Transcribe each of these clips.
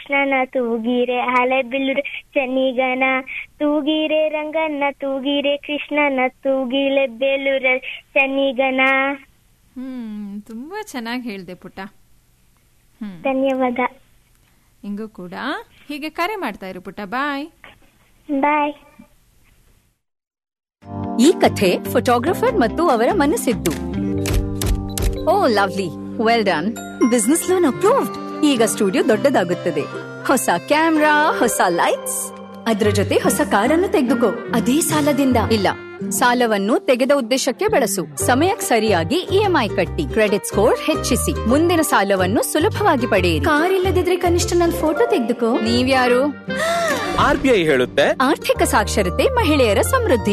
ಕೃಷ್ಣನ ತೂಗಿರೆ ಹಳೆ ಬಿಲ್ಲುರೆ ಚನ್ನಿಗನ ತೂಗಿರೆ ರಂಗನ್ನ ತೂಗಿರೆ ಕೃಷ್ಣನ ತೂಗಿಲೆ ಬೇಲೂರ ಚನ್ನಿಗನ ಹ್ಮ್ ತುಂಬಾ ಚೆನ್ನಾಗಿ ಹೇಳ್ದೆ ಪುಟ್ಟ ಹ್ಮ್ ಧನ್ಯವಾದ ಹಿಂಗೂ ಕೂಡ ಹೀಗೆ ಕರೆ ಮಾಡ್ತಾ ಇರು ಪುಟ್ಟ ಬಾಯ್ ಬಾಯ್ ಈ ಕಥೆ ಫೋಟೋಗ್ರಫರ್ ಮತ್ತು ಅವರ ಮನಸ್ಸಿದ್ದು oh lovely well done business loan approved ಈಗ ಸ್ಟುಡಿಯೋ ದೊಡ್ಡದಾಗುತ್ತದೆ ಹೊಸ ಕ್ಯಾಮ್ರಾ ಹೊಸ ಲೈಟ್ಸ್ ಅದ್ರ ಜೊತೆ ಹೊಸ ಕಾರನ್ನು ತೆಗೆದುಕೋ ಅದೇ ಸಾಲದಿಂದ ಇಲ್ಲ ಸಾಲವನ್ನು ತೆಗೆದ ಉದ್ದೇಶಕ್ಕೆ ಬಳಸು ಸಮಯಕ್ಕೆ ಸರಿಯಾಗಿ ಇಎಂಐ ಕಟ್ಟಿ ಕ್ರೆಡಿಟ್ ಸ್ಕೋರ್ ಹೆಚ್ಚಿಸಿ ಮುಂದಿನ ಸಾಲವನ್ನು ಸುಲಭವಾಗಿ ಪಡೆಯಿರಿ ಕಾರ್ ಇಲ್ಲದಿದ್ರೆ ಕನಿಷ್ಠ ನನ್ನ ಫೋಟೋ ತೆಗೆದುಕೋ ನೀವ್ಯಾರು ಆರ್ ಬಿ ಐ ಹೇಳುತ್ತೆ ಆರ್ಥಿಕ ಸಾಕ್ಷರತೆ ಮಹಿಳೆಯರ ಸಮೃದ್ಧಿ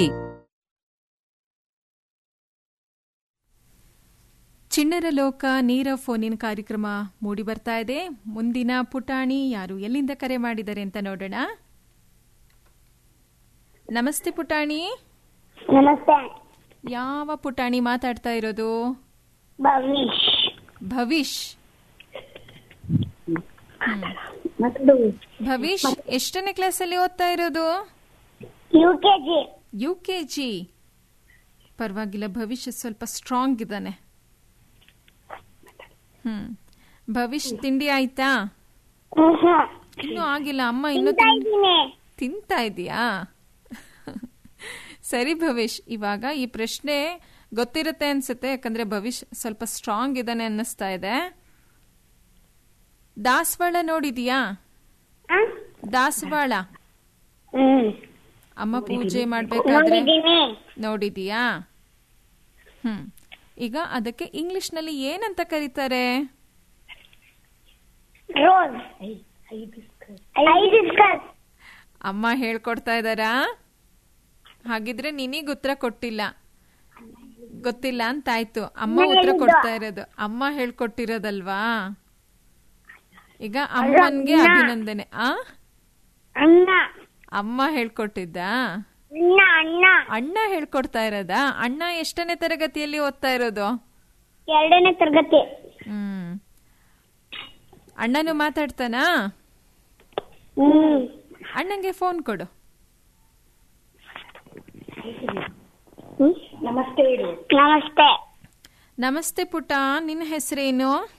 ಚಿಣ್ಣರ ಲೋಕ ನೀರ ಫೋನಿನ ಕಾರ್ಯಕ್ರಮ ಮೂಡಿ ಬರ್ತಾ ಇದೆ ಮುಂದಿನ ಪುಟಾಣಿ ಯಾರು ಎಲ್ಲಿಂದ ಕರೆ ಮಾಡಿದ್ದಾರೆ ಅಂತ ನೋಡೋಣ ನಮಸ್ತೆ ಪುಟಾಣಿ ನಮಸ್ತೆ ಯಾವ ಪುಟಾಣಿ ಮಾತಾಡ್ತಾ ಇರೋದು ಭವಿಷ್ ಭವಿಷ್ ಭವಿಷ್ ಎಷ್ಟನೇ ಕ್ಲಾಸಲ್ಲಿ ಓದ್ತಾ ಇರೋದು U K G U K G ಪರವಾಗಿಲ್ಲ ಭವಿಷ್ಯ ಸ್ವಲ್ಪ ಸ್ಟ್ರಾಂಗ್ ಇದ್ದಾನೆ ಹ್ಮ್ ಭವಿಷ್ ತಿಂಡಿ ಆಯ್ತಾ ಇನ್ನೂ ಆಗಿಲ್ಲ ಅಮ್ಮ ಇನ್ನೂ ತಿನ್- ತಿಂತಾ ಇದೀಯಾ ಸರಿ ಭವಿಷ್ ಇವಾಗ ಈ ಪ್ರಶ್ನೆ ಗೊತ್ತಿರುತ್ತೆ ಅನ್ಸುತ್ತೆ ಯಾಕಂದ್ರೆ ಭವಿಷ್ ಸ್ವಲ್ಪ ಸ್ಟ್ರಾಂಗ್ ಇದ್ದಾನೆ ಅನ್ನಿಸ್ತಾ ಇದೆ ದಾಸವಾಳ ನೋಡಿದೀಯಾ ದಾಸವಾಳ ಹ್ಮ್ ಅಮ್ಮ ಪೂಜೆ ಮಾಡ್ಬೇಕಾದ್ರೆ ನೋಡಿದ್ದೀನಿ ನೋಡಿದೀಯಾ ಹ್ಮ್ ಈಗ ಅದಕ್ಕೆ ಇಂಗ್ಲಿಷ್ ನಲ್ಲಿ ಏನಂತ ಕರೀತಾರೆ ರೋಸ್ ಹೈಬಿಸ್ಕಸ್ ಅಮ್ಮ ಹೇಳ್ಕೊಡ್ತಾ ಇದ್ದಾರಾ ಹಾಗಿದ್ರೆ ನಿನಗ್ ಉತ್ತರ ಕೊಟ್ಟಿಲ್ಲ ಗೊತ್ತಿಲ್ಲ ಅಂತ ಆಯ್ತು ಅಮ್ಮ ಉತ್ತರ ಕೊಡ್ತಾ ಇರೋದು ಅಮ್ಮ ಹೇಳ್ಕೊಟ್ಟಿರೋದಲ್ವಾ ಈಗ ಅಮ್ಮನ್ಗೆ ಅಭಿನಂದನೆ ಆ ಅಣ್ಣ ಅಮ್ಮ ಹೇಳ್ಕೊಟ್ಟಿದ್ದ ಅಣ್ಣ ಅಣ್ಣ ಅಣ್ಣ ಹೇಳ್ಕೊಡ್ತಾ ಇರೋದಾ ಅಣ್ಣ ಎಷ್ಟನೇ ತರಗತಿಯಲ್ಲಿ ಓದ್ತಾ ಇರೋದು ಎರಡನೇ ತರಗತಿ ಹ್ಮ್ ಅಣ್ಣನು ಮಾತಾಡ್ತಾನಾ ಹ್ಮ್ ಅಣ್ಣಂಗೆ ಫೋನ್ ಕೊಡು ನಮಸ್ತೆ ನಮಸ್ತೆ ನಮಸ್ತೆ ಪುಟ್ಟ ನಿನ್ನ ಹೆಸರೇನು